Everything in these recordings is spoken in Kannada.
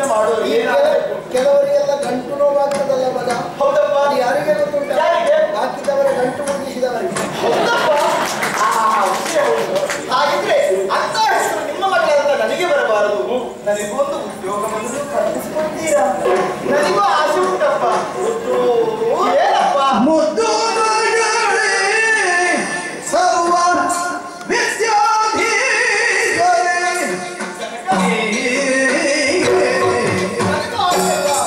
ಮಾಡೋರು ಈ ಏನಾದ್ರು ಕೆಲ- ಕೆಲವರಿಗೆಲ್ಲ ಗಂಟು ನೋವಾಗ್ತದಲ್ಲ ಮಗ ಹೌದಪ್ಪ ಅದು ಯಾರಿಗೆ ಗೊತ್ತುಂಟ ಯಾರಿಗೆ? ಹಾಕಿದವರ ಗಂಟು ಮುಗಿಸಿದವರಿಗೆ ಹೌದಪ್ಪ ಆ, ವಿಷಯ ಹೌದು. ಹಾಗಿದ್ರೆ ಅಂತ ಹೆಸರು ನಿಮ್ಮ ಮಗಳಾದ ನನಗೆ ಬರಬಾರದು ನನಗೊಂದು ಉದ್ಯೋಗವನ್ನು ಕಲ್ಪಿಸಿಕೊಡ್ತೀರಾ ನನಗೂ ಆಸೆ ಉಂಟಪ್ಪ ಏನಪ್ಪ ಮುದ್ದು ಮಗಳೇ ಸರ್ವ ವಿದ್ಯಾಧೀಶರೇ. ನನಗೂ ಆಸೆ ಅಲ್ಲ.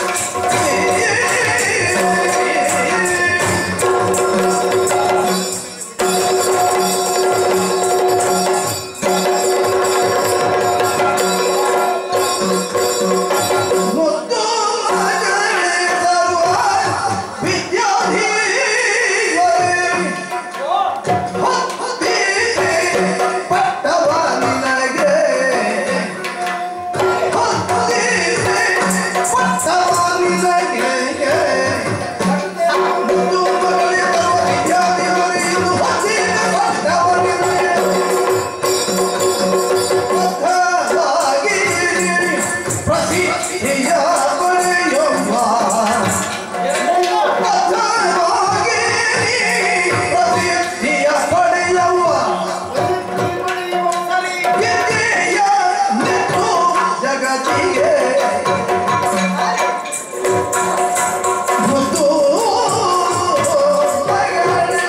ಮುದ್ದು ಮಗಳೇ ಸರ್ವ ವಿದ್ಯಾಧೀಶರೇ. ಹೊತ್ತಿದೆ ಪಟ್ಟವ ನಿನಗೆ. ಹೊತ್ತಿದೆ ಪಟ್ಟವ ನಿನಗೆ. ಮುದ್ದು ಮಗಳೇ ಸರ್ವ ವಿದ್ಯಾಧೀಶರೇ. ಇದು ಹೊತ್ತಿದೆ ಪಟ್ಟವ ನಿನಗೆ. ಹೊತ್ತವಾಗಿ ಪ್ರಸಿದ್ಧಿಯ ಪಡೆಯುವ ಹೊತ್ತವಾಗಿ ಪ್ರಸಿದ್ಧಿಯ ಪಡೆಯುವ ವಿದ್ಯೆಯ ನೆಟ್ಟು ಜಗತ್ತಿಗೆ ಮುದ್ದು ಮಗಳೇ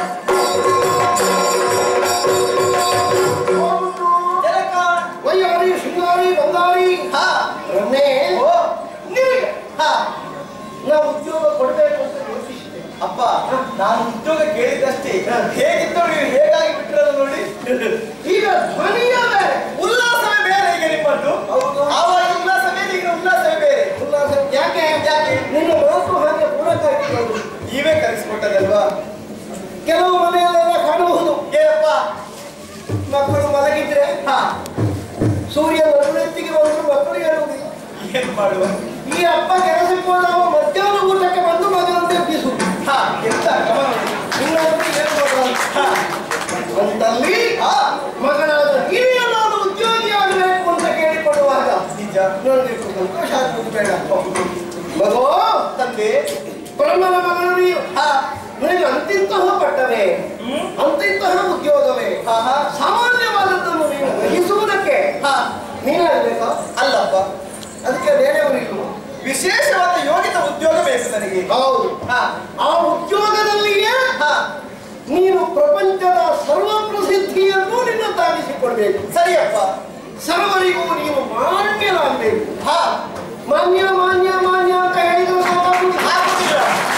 ಜನಕ ವಯ್ಯಾರಿ ಶೃಂಗಾರಿ ಬಂಗಾರಿ ಹಾ ರಮ್ಯೆ ಓ ನಿನಗೆ ಹಾ ನಾವು ಉದ್ಯೋಗ ಕೊಡಬೇಕು ಅಂತ ಯೋಚಿಸಿದೆ ಅಪ್ಪ ನಾನು ಉದ್ಯೋಗ ಕೇಳಿದ್ದಷ್ಟೇ ಹೇಗಿದ್ದವು ನೀವು ಹೇಗಾಗಿ ಬಿಟ್ಟಿರೋದು ನೋಡಿ ಈಗ ಧ್ವನಿಯ ಬೇರೆ ಉಲ್ಲಾಸವೇ ಬೇರೆ ಈಗ ನಿಮ್ಮದ್ದು ಹೌದು. ಆವಾಗ ಉಲ್ಲಾಸ ಬೇರೆ ಈಗ ಉಲ್ಲಾಸವೇ ಬೇರೆ ಉಲ್ಲಾಸ ಯಾಕೆ ಯಾಕೆ ನಿನ್ನ ಮಾತು ಹಾಗೆ ಪೂರಕ ಇಟ್ಕೊಳ್ಳೋದು ನೀವೇ ಕಲಿಸ್ಕೊಟ್ಟದಲ್ವಾ ಕೆಲವು ಮನೆಯಲ್ಲೆಲ್ಲ ಕಾಣಬಹುದು ಏನಪ್ಪ ಮಕ್ಕಳು ಮಲಗಿದ್ರೆ ಹಾ ಸೂರ್ಯ ನಡುನೆತ್ತಿಗೆ ಬಂದ್ರು ಮಕ್ಕಳು ಹೇಳುವುದಿಲ್ಲ ಏನ್ ಮಾಡುವ ಈ ಅಪ್ಪ ಕೆಲಸಕ್ಕೆ ಹೋದಾಗ ಮಧ್ಯಾಹ್ನ ಊಟಕ್ಕೆ ಬಂದು ಮಗನಂತೆ ಎಬ್ಬಿಸು ಹಾ ಎಂತ ಕ್ರಮ ನೋಡಿ. ಇನ್ನೊಂದು ಹೇಳ್ಬೋದು ಹಾ ಅಂತಲ್ಲಿ ಹಾ ಮಗನಾದ ಹಿರಿಯನಾದ ಉದ್ಯೋಗಿ ಆಗಬೇಕು ಅಂತ ಕೇಳಿಕೊಳ್ಳುವಾಗ ನಿಜ ನನಗೆ ಸಂತೋಷ ಆಗುವುದು ಬೇಡ ಮಗೋ ತಂದೆ ಬ್ರಹ್ಮನ ಮಗನು ನೀನು ಹಾ ನಿನಗೆ ಅಂತಿಂತಹ ಪಟ್ಟವೇ ಹ್ಮ್ ಅಂತಿಂತಹ ಉದ್ಯೋಗವೇ ಹಾ ಹಾ ಸಾಮಾನ್ಯವಾದದ್ದನ್ನು ನೀನು ಗ್ರಹಿಸುವುದಕ್ಕೆ ಹಾ ನೀನಾಗಬೇಕಾ ಅಲ್ಲಪ್ಪ ಅದಕ್ಕೆ ಬೇರೆಯವರಿಲ್ಲ ವಿಶೇಷವಾದ ಯೋಗಿತ ಉದ್ಯೋಗ ಬೇಕು ನನಗೆ ಹೌದು ಹಾ ಆ ಉದ್ಯೋಗದಲ್ಲಿಯೇ ಹಾ ನೀನು ಪ್ರಪಂಚದ ಸರ್ವ ಪ್ರಸಿದ್ಧಿಯನ್ನು ನಿನ್ನದಾಗಿಸಿಕೊಳ್ಬೇಕು ಸರಿಯಪ್ಪ ಸರ್ವರಿಗೂ ನೀನು ಮಾನ್ಯನಾಗಬೇಕು ಹಾ ಮಾನ್ಯ ಮಾನ್ಯ ಮಾನ್ಯ ಅಂತ ಹೇಳಿದ್ರು ಸಾಕಾಗುವುದಿಲ್ಲ. ಆಗುದಿಲ್ಲ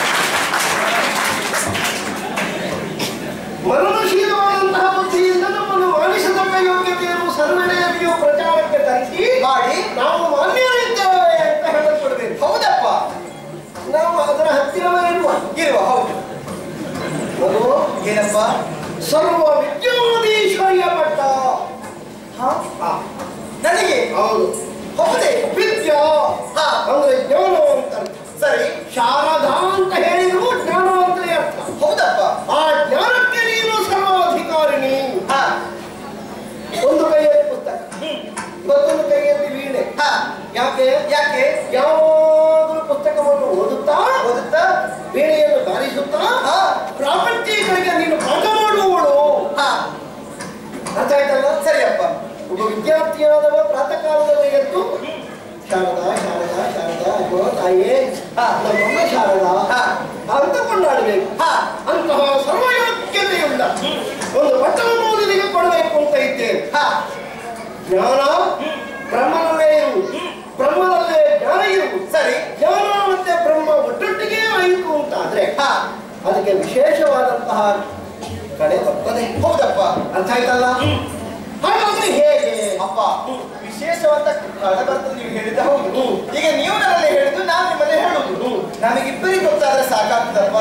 ಮನನಶೀಲವಾದಂತಹ ಬುದ್ಧಿಯಿಂದ ನಮ್ಮನ್ನು ಮಾನಿಸತಕ್ಕ ಯೋಗ್ಯತೆಯನ್ನು ಸರ್ವನೆಯಲ್ಲಿಯೂ ಪ್ರಚಾರಕ್ಕೆ ತರಿಸಿ ಮಾಡಿ ನಾವು ಮಾನ್ಯರಿದ್ದೇವೆ ಅಂತ ಹೇಳಿಕೊಡ್ಬೇಕು ಹೌದಪ್ಪ ನಾವು ಅದರ ಹತ್ತಿರವೇ ಇರುವ ಇರುವ ಹೌದು ಅದು ಏನಪ್ಪ ಸರ್ವ ವಿದ್ಯಾಧೀಶ್ವರ್ಯ ಪಟ್ಟ ಹಾ ಹಾ, ನನಗೆ ಹೌದು ಹೌದೇ ವಿದ್ಯಾ ಹಾ ಅಂದ್ರೆ ಜ್ಞಾನವಂತರು ಸರಿ ಶಾರದಾ ಅಂತ ಹೇಳಿದ್ರು ಜ್ಞಾನವಂತರೇ ಅರ್ಥ ಹೌದಪ್ಪ ಆ ಜ್ಞಾನಕ್ಕೆ ನೀನು ಸರ್ವಾಧಿಕಾರಿಣಿ ಹಾ ಒಂದು ಕೈಯಲ್ಲಿ ಪುಸ್ತಕ ಮತ್ತೊಂದು ಕೈಯಲ್ಲಿ ವೀಣೆ ಹಾ ಯಾಕೆ ಯಾಕೆ ಯಾವಾಗಲೂ ಪುಸ್ತಕವನ್ನು ಓದುತ್ತಾ ಓದುತ್ತಾ ವೀಣೆಯನ್ನು ಧಾರಿಸುತ್ತಾ ಹಾ ಪ್ರಾಪಂಚಿಕರಿಗೆ ನೀನು ಪಾಠ ಮಾಡುವವಳು ಹಾ ಅರ್ಥ ಆಯ್ತಲ್ಲ ಸರಿಯಪ್ಪ ಒಬ್ಬ ವಿದ್ಯಾರ್ಥಿಯಾದವ ಪ್ರಾತಃ ಕಾಲದಲ್ಲಿ ಎದ್ದು ಶಾರದಾ ಶಾರದಾ ಶಾರದಾ ಅಯ್ಯೋ ತಾಯೇ ಹಾ. ನಮ್ಮಮ್ಮ ಶಾರದಾ ಹಾ. ಅಂತ ಕೊಂಡಾಡಬೇಕು ಹಾ ಅಂತಹ ಸರ್ವಯೋಗ್ಯತೆಯುಳ್ಳ ಒಂದು ಪಟ್ಟವನ್ನು ಓದಿಗೆ ಕೊಡಬೇಕು ಅಂತ ಇದ್ದೇನೆ ಹಾ ಜ್ಞಾನ ಬ್ರಹ್ಮನಲ್ಲೇ ಇರು ಬ್ರಹ್ಮನಲ್ಲೇ ಜ್ಞಾನ ಇರು ಸರಿ ಜ್ಞಾನ ಮತ್ತೆ ಬ್ರಹ್ಮ ಒಟ್ಟೊಟ್ಟಿಗೆ ಆಯಿತು ಅಂತ ಆದ್ರೆ ಹಾ ಅದಕ್ಕೆ ವಿಶೇಷವಾದಂತಹ ಕಡೆ ಬರ್ತದೆ ಹೌದಪ್ಪ ಅರ್ಥ ಆಯ್ತಲ್ಲ ಹಾಗಾದ್ರೆ ಹೇಗೆ ಅಪ್ಪ ವಿಶೇಷವಾದ ಕಳೆ ಬರ್ತದೆ ನೀವು ಹೇಳಿದ ಹೌದು ಹ್ಮ್. ಈಗ ನೀವು ನನ್ನಲ್ಲಿ ಹೇಳಿದ್ದು ನಾನು ನಿಮ್ಮಲ್ಲಿ ಹೇಳುದು ಹ್ಮ್. ನಮಗಿಬ್ಬರಿಗೆ ಗೊತ್ತಾದ್ರೆ ಸಾಕಾಗ್ತದಪ್ಪ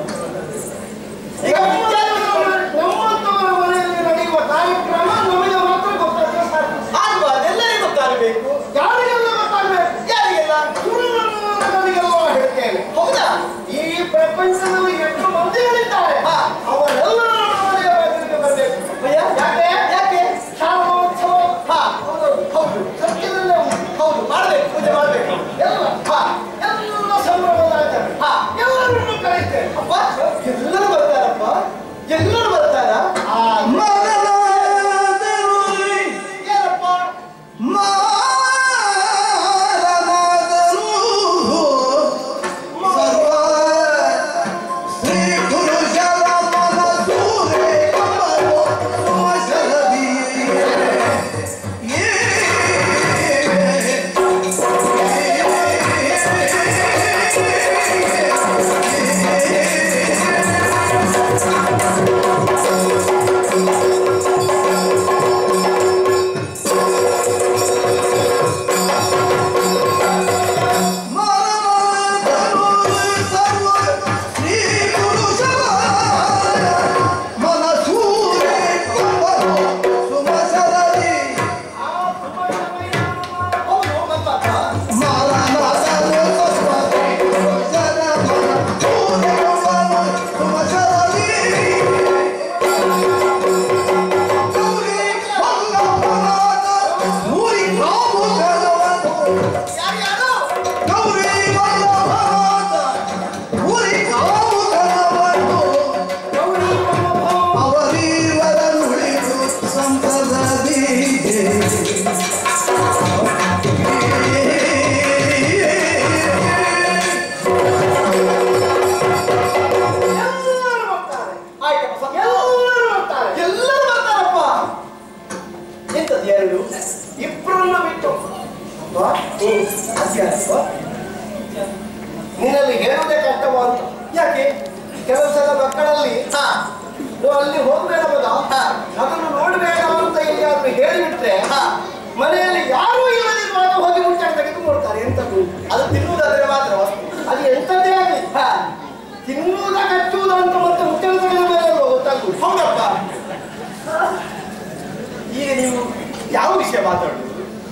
ಈಗ ವಿದ್ಯಾರ್ಥಿಗಳು ನಮ್ಮಂತವರ ಮನೆಯಲ್ಲಿ ನಡೆಯುವ ಕಾರ್ಯಕ್ರಮ ನಮಗೆ ಮಾತ್ರ ಗೊತ್ತಾದ್ರೆ ಸಾಕು ಆಗುವ ಅದೆಲ್ಲರಿಗೂ ಗೊತ್ತಾಗಬೇಕು ಯಾರಿಗೆಲ್ಲ ಗೊತ್ತಾಗಬೇಕು ಯಾರಿಗೆಲ್ಲ ಸುಳ್ಳುಗಳಿಗೆಲ್ಲ ಹೇಳ್ತೇನೆ ಹೌದಾ ಈ ಪ್ರಪಂಚದಲ್ಲಿ ಎಷ್ಟು ಮಂದಿಗಳಿದ್ದಾರೆ ಹಾ. ಅವರೆಲ್ಲರೂ ನಮ್ಮನೆಗೆ ಬಾಗಿಲಿಗೆ ಬರಬೇಕು ಅಯ್ಯ, ಯಾಕೆ ಯಾಕೆ ಶಾಲೋತ್ಸವ ಹಾ ಹೌದು ಹೌದು ಸತ್ಯದಲ್ಲೇ ಉಂಟು. ಹೌದು ಮಾಡ್ಬೇಕು ಪೂಜೆ ಅದ್ಯಾಕೋ? ನಿನ್ನಲ್ಲಿ ಹೇಳುವುದೇ ಕಷ್ಟವಾ ಅಂತ ಯಾಕೆ ಕೆಲವು ಸಲ ಮಕ್ಕಳಲ್ಲಿ ಹಾ ನೀವು ಅಲ್ಲಿ ಹೋಗ್ಬೇಡ ಮಗ ಹಾ. ಅದನ್ನು ನೋಡ್ಬೇಡ ಅಂತ ಎಲ್ಲಿಯಾದ್ರೂ ಹೇಳಿಬಿಟ್ರೆ ಹಾ. ಮನೆಯಲ್ಲಿ ಯಾರೂ ಇಲ್ಲದಿರುವಾಗ ಹೋಗಿ ಮುಚ್ಚಾಗಿ ತೆಗೆದು ಕೊಡ್ತಾರೆ ಎಂತದ್ದು ಅದು ತಿನ್ನುವುದಾದ್ರೆ ಮಾತ್ರ ವಸ್ತು ಅದು ಎಂತದ್ದೇ ಆಗಲಿ ಹಾ ತಿನ್ನುವುದ ಕಚ್ಚುವುದ ಅಂತ ಮತ್ತೆ ಮುಚ್ಚಳ ತೆಗೆದ ಮೇಲೆ ಅಲ್ವಾ ಗೊತ್ತಾಗುದು ಹೌದಪ್ಪ ಈಗ ನೀವು ಯಾವ ವಿಷಯ ಮಾತಾಡುದು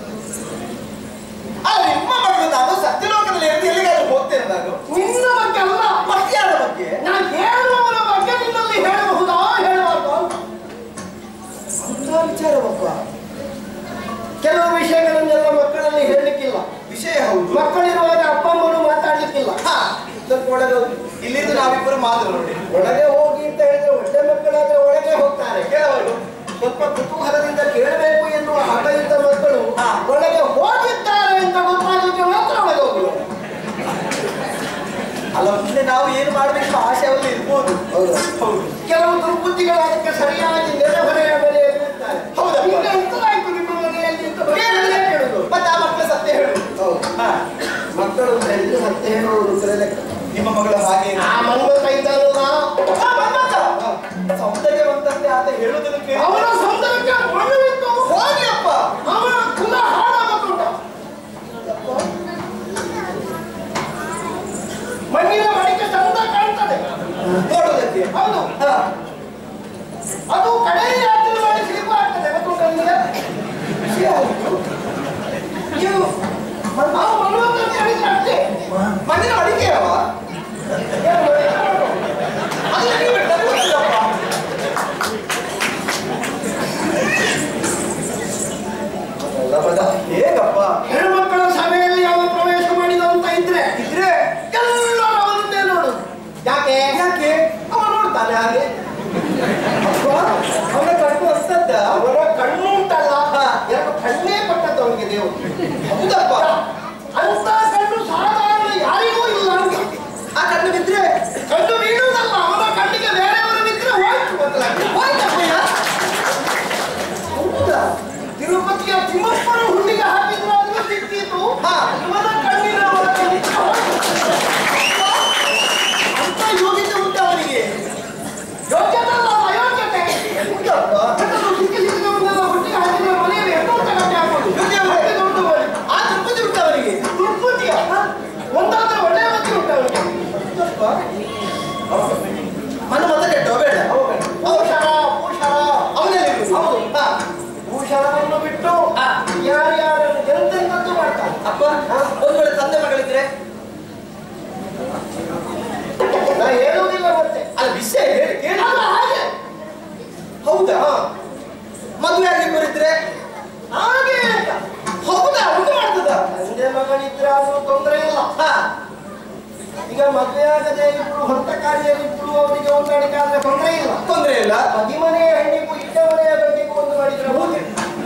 ಅಲ್ಲ ನಿಮ್ಮ ಮಗಳು ನಾನು ಸತ್ಯಲೋಕದಲ್ಲಿ ಇருந்து ಎಲ್ಲಿಗಾದ್ರೂ ಹೋಗ್ತೇನೆ ನಾನು ನಿನ್ನ ಬಗ್ಗೆ ಅಲ್ಲ ಮತ್ಯಾರ ಬಗ್ಗೆ ನಾನು ಹೇಳುವವರ ಬಗ್ಗೆ ನಿನ್ನಲ್ಲಿ ಹೇಳಬಹುದಾ ಹೇಳಬಾರ್ದು ಅಂತ ಅಂತ ವಿಚಾರವಪ್ಪ ಕೆಲವು ವಿಷಯಗಳನ್ನೆಲ್ಲ ಮಕ್ಕಳಲ್ಲಿ ಹೇಳಲಿಕ್ಕಿಲ್ಲ ವಿಷಯ ಹೌದು ಮಕ್ಕಳಿರುವಾಗ ಅಪ್ಪ ಅಮ್ಮನು ಮಾತಾಡ್ಲಿಕ್ಕಿಲ್ಲ ಹಾ ಸ್ವಲ್ಪ ಒಳಗೆ ಹೋಗಿ ಇಲ್ಲಿಂದ ನಾವಿಬ್ಬರು ಮಾತಾಡೋಣ ಒಳಗೆ ಹೋಗಿ ಅಂತ ಹೇಳಿದ್ರೆ ಒಳ್ಳೆ ಮಕ್ಕಳಾದ್ರೆ ಒಳಗೆ ಹೋಗ್ತಾರೆ ಕೆಲವರು ಸ್ವಲ್ಪ ಕುತೂಹಲದಿಂದ ಕೇಳಬೇಕು ಎನ್ನುವ ಹಠ ಇದ್ದ ಮಕ್ಕಳು ಹಾ. ಒಳಗೆ ಹೋಗಿದ್ದಾರೆ ಅಂತ ಗೊತ್ತಾಗಲಿಕ್ಕೆ ಮಾತ್ರ ಒಳಗೆ ಹೋಗುದು ಅಲ್ಲ ಮುಂದೆ ನಾವು ಏನು ಮಾಡಬೇಕು ಆಸೆ ಅವರಲ್ಲಿ ಇರ್ಬೋದು ಹೌದು ಹೌದು ಕೆಲವು ದುರ್ಬುದ್ಧಿಗಳು ಅದಕ್ಕೆ ಸರಿಯಾಗಿ ನೆರೆಹೊರೆಯ ಮನೆಯಲ್ಲಿ ಇರ್ತಾರೆ ಹೌದಾ? ಈಗ ಎಂತದಾಯ್ತು ನಿಮ್ಮ ಮನೆಯಲ್ಲಿ ಅಂತ ಕೇಳಿದ್ರೆ ಕೇಳುದು ಮತ್ತೆ ಆ ಮಕ್ಕಳ ಸತ್ಯ ಹೇಳು ಹೌದು ಹಾ ಮಕ್ಕಳು ಅಂತ ಹೇಳಿದ್ರೆ ಸತ್ಯ ಹೇಳುವುದು ಲೆಕ್ಕ ನಿಮ್ಮ ಮಗಳು ಹಾಗೆ ಆ ಮನ್ಮಥ ಇದ್ದಾನಲ್ಲ ಹಾ, ಮನ್ಮಥ. ಸೌಂದರ್ಯವಂತಂತೆ ಆತ ಹೇಳುವುದನ್ನು ಕೇಳಿ ಅವನ ಸೌಂದರ್ಯಕ್ಕೆ ಮಣ್ಣುವಿತ್ತು ಹೋಗ್ಲಿಯಪ್ಪ ಅವನ ಕುಲ ಹಾಳಾಗುತ್ತುಂಟ ಮಣ್ಣಿನ ಮಡಿಕೆ ಚಂದ ಕಾಣ್ತದೆ ನೋಡುವುದಕ್ಕೆ ಹೌದು ಹಾ ಅದು ಕಡೆ ಯಾತ್ರೆ ಮಾಡಿ ಸಿಗು ಆಗ್ತದೆ ಗೊತ್ತುಂಟ ನಿಮಗೆ ವಿಷಯ ಆಯ್ತು. ನೀವು ನಾವು ಮನ್ಮಥ ಅಂತ ಹೇಳಿದ್ರೆ ಅಷ್ಟೇ ಮಣ್ಣಿನ ಅಡಿಕೆಯವ ಏನು ಮಾಡೋದು? ಅದು ನೀವು ಬಿಟ್ಟರೆ ಗೊತ್ತಿಲ್ಲಪ್ಪ. ಹೇಗಪ್ಪ ಹೆಣ್ಮಕ್ಕಳ ಸಭೆಯಲ್ಲಿ ಅವನು ಪ್ರವೇಶ ಮಾಡಿದ ಅಂತ ಇದ್ರೆ ಇದ್ರೆ ಎಲ್ಲರೂ ಅವನನ್ನೇ ನೋಡು ಯಾಕೆ ಯಾಕೆ ಅವ ನೋಡ್ತಾನೆ ಹಾಗೆ ಅಪ್ಪ ಅವನ ಕಣ್ಣು ಅಂತದ್ದ ಅವರ ಕಣ್ಣು ಉಂಟಲ್ಲ ಹಾ. ಎರಡು ಕಣ್ಣೇ ಕೊಟ್ಟದ್ದು ಅವನಿಗೆ ದೇವರು ಹೌದಪ್ಪ ಅಂತ ಕಣ್ಣು ಸಾಧಾರಣ ಯಾರಿಗೂ ಇಲ್ಲ ಅಂತ ಆ ಕಣ್ಣು ಬಿದ್ರೆ ಕಣ್ಣು ಬೀಳುವುದಲ್ಲ ಅವನ ಕಣ್ಣಿಗೆ ಬೇರೆಯವರು ಬಿದ್ದರೆ ಹೋಯ್ತು ಗೊತ್ತಾಗ್ತದೆ ಹೋಯ್ತಪ್ಪಯ್ಯ ಹೌದಾ ತಿರುಪತಿಯ ತಿಮ್ಮಪ್ಪನ ಹುಲ್ಲಿಗೆ ಹಾಕಿದ್ರು ಅದನ್ನು ಸಿಕ್ಕಿತು ಹಾ. ಇವನ ಕಣ್ಣಿನ ಒಳಗೆ ನಿಂತು ಅಂತ ಯೋಗ್ಯತೆ ಉಂಟು ಅವನಿಗೆ ಯೋಗ್ಯತೆ ಅಲ್ಲ ಅಯೋಗ್ಯತೆ ಹೌದಪ್ಪ ಅದನ್ನು ಸಿಕ್ಕಿ ಸಿಕ್ಕಿದವನ್ನೆಲ್ಲ ಒಟ್ಟಿಗೆ ಹಾಕಿದ್ರೆ ಮನೆಯಲ್ಲಿ ಎಷ್ಟೋ ಗಂಟೆ ಹಾಕೋದು ಯೋಗ್ಯವೇ. ಅದೇ ದೊಡ್ಡ ಮನೆ. ಆ ದುರ್ಬುದ್ಧಿ ಉಂಟು ಅವನಿಗೆ ದುರ್ಬುದ್ಧಿಯ ಒಂದಾದ್ರೆ ಒಳ್ಳೆಯ ಬುದ್ಧಿ ಉಂಟು ಅವನಿಗೆ ಮನ ಮತ ಕೆಟ್ಟವ ಬೇಡ ಭೂಷಣ ಭೂಷಣ ಅವನಲ್ಲಿ ಹೌದು ಹಾ ಭೂಷಣವನ್ನು ಬಿಟ್ಟು ಹಾ. ಯಾರ್ಯಾರನ್ನು ಎಂತೆಂತದ್ದು ಮಾಡ್ತಾರೆ ಅಪ್ಪ ಒಂದು ವೇಳೆ ತಂದೆ ಮಗಳಿದ್ರೆ ನಾ ಹೇಳುವುದಿಲ್ಲ ಮತ್ತೆ ಅಲ್ಲ ವಿಷಯ ಹೇಳಿ ಕೇಳಿ ಅಲ್ಲ ಹಾಗೆ ಹೌದಾ ಮದುವೆ ಆಗಿ ಬರಿದ್ರೆ ಹಾಗೆ ಅಂತ ಹೌದಾ ಉಂಟು ಮಾಡ್ತದ ತಂದೆ ಮಗಳಿದ್ರೆ ಆದ್ರೂ ತೊಂದರೆ ಇಲ್ಲ ಹಾ ಈಗ ಮದುವೆ ಆಗದೆ ಇಬ್ರು ಹೊತ್ತ ಕಾರ್ಯವಿಬ್ರು ಅವರಿಗೆ ಹೊಂದಾಣಿಕೆ ಆದ್ರೆ ತೊಂದರೆ ಇಲ್ಲ ತೊಂದರೆ ಇಲ್ಲ ಮನೆಯ ಹೆಣ್ಣಿಗೂ ಇಟ್ಟ ಮನೆಯ ಗಂಡಿಗೂ ಒಂದು ಮಾಡಿದ್ರೆ ಹೋಗಿ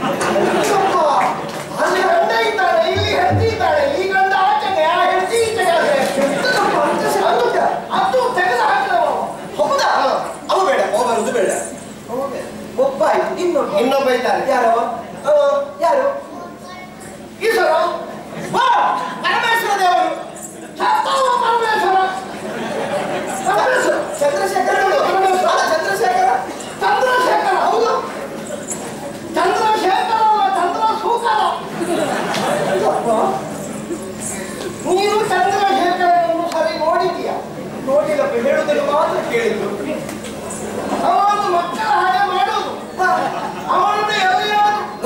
ಅಲ್ಲಿ ಗಂಡ ಇದ್ದಾಳೆ ಇಲ್ಲಿ ಹೆಂಡತಿ ಇದ್ದಾಳೆ ಈ ಗಂಡ ಆಚೆಗೆ ಆ ಹೆಂಡತಿ ಈಚೆಗೆ ಆದ್ರೆ ಅದು ಅದು ತೆಗೆದು ಹಾಕಿದವ ಹೌದಾ ಅವ ಬೇಡ ಅವ ಬರುದು ಬೇಡ ಒಬ್ಬ ಆಯ್ತು ಇನ್ನೊಬ್ಬ ಇನ್ನೊಬ್ಬ ಇದ್ದಾನೆ ಯಾರವ ಅವ ಯಾರು ಈಶ್ವರ ವಾ ಪರಮೇಶ್ವರ ದೇವರು ಸತ್ತವ ಪರಮೇಶ್ವರ ಪರಮೇಶ್ವರ ಚಂದ್ರಶೇಖರ ಅಲ್ಲ ಚಂದ್ರಶೇಖರ ಚಂದ್ರಶೇಖರ ಹೌದು ಚಂದ್ರಶೇಖರ ಅಲ್ಲ ಚಂದ್ರ ಸೂಕರ ನೀನು ಚಂದ್ರಶೇಖರನನ್ನು ಸರಿ ನೋಡಿದೀಯ ನೋಡಿಲ್ಲಪ್ಪ ಹೇಳುವುದನ್ನು ಮಾತ್ರ ಕೇಳಿದ್ದು ಅವನು ಮಕ್ಕಳ ಹಾಗೆ ಮಾಡುವುದು ಅವನನ್ನು ಎಲ್ಲಿಯಾದ್ರೂ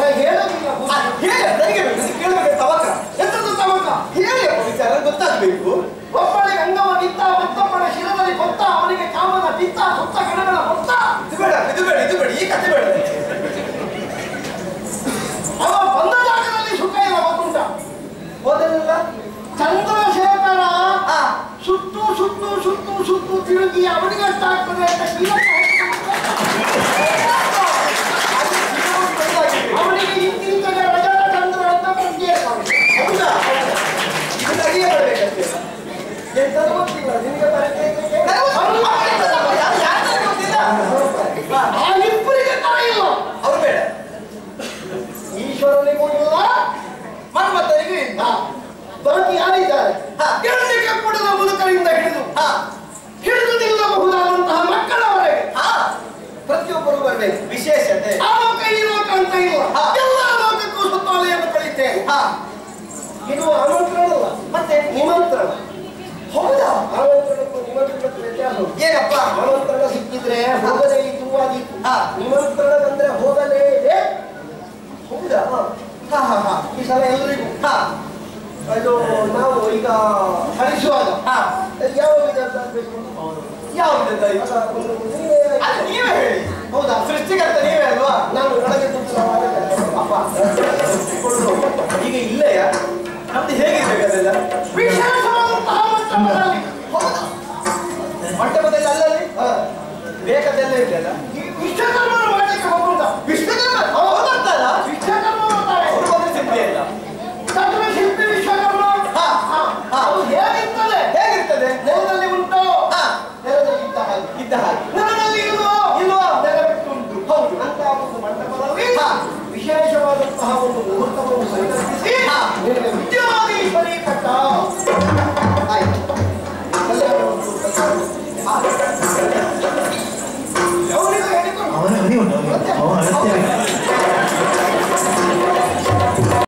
ಮಂತ್ರಿಯಿಂದ ಬಾಕಿ ಯಾರಿದ್ದಾರೆ ಹಾ. ಗೆಳತಿಗೆ ಕೊಡದ ಮುದುಕರಿಂದ ಹಿಡಿದು ಹಾ ಹಿಡಿದು ನಿಲ್ಲಬಹುದಾದಂತಹ ಮಕ್ಕಳವರೆಗೆ ಹಾ ಪ್ರತಿಯೊಬ್ಬರು ಬರಬೇಕು ವಿಶೇಷತೆ ಆ ಲೋಕ ಈ ಲೋಕ ಅಂತ ಇಲ್ಲ ಹಾ. ಎಲ್ಲ ಲೋಕಕ್ಕೂ ಸುತ್ತೋಲೆಯನ್ನು ಕಳಿತೇನೆ ಹಾ ಇದು ಆಮಂತ್ರಣ ಅಲ್ಲ ಮತ್ತೆ ನಿಮಂತ್ರಣ ಹೌದಾ ಆಮಂತ್ರಣಕ್ಕೂ ನಿಮಂತ್ರಣಕ್ಕೂ ವ್ಯತ್ಯಾಸ ಉಂಟು. ಏನಪ್ಪ ಆಮಂತ್ರಣ ಸಿಕ್ಕಿದ್ರೆ ಹೋಗದೇ ಇದ್ದು ಆದೀತು ಹಾ. ನಿಮಂತ್ರಣ ಬಂದ್ರೆ ಹೋಗಲೇ ಇದೆ ಹೌದಾ ಹಾ ಹಾ ಹಾ ಈ ಸಲ ಎಲ್ರಿಗೂ ಹಾ ಅದು ನಾವು ಈಗ ಹರಿಸುವಾಗ ಹಾ ಯಾವ ವಿಧದ್ದಾಗಬೇಕು ಯಾವ್ದು ಅಲ್ಲ, ಒಂದು ನೀವೇ ಅದು ನೀವೇ ಹೇಳಿ ಹೌದಾ ಸೃಷ್ಟಿಕರ್ತ ನೀವೇ ಅಲ್ವಾ ನಾನು ಒಳಗೆ ಕೂತು ಅಪ್ಪ ಈಗ ಇಲ್ಲಯ್ಯ ನಮ್ದು ಹೇಗಿರ್ಬೇಕು ಅದೆಲ್ಲ ವಿಶೇಷವಾದಂತಹ ಮಂತ್ರಗಳಲ್ಲಿ ಹೌದಾ ಮಂಟಪದಲ್ಲಿ ಅಲ್ಲಲ್ಲಿ ಹಾ. ಬೇಕಾದೆಲ್ಲ ಇದೆಯಲ್ಲ ಈ ವಿಶ್ವಕರ್ಮ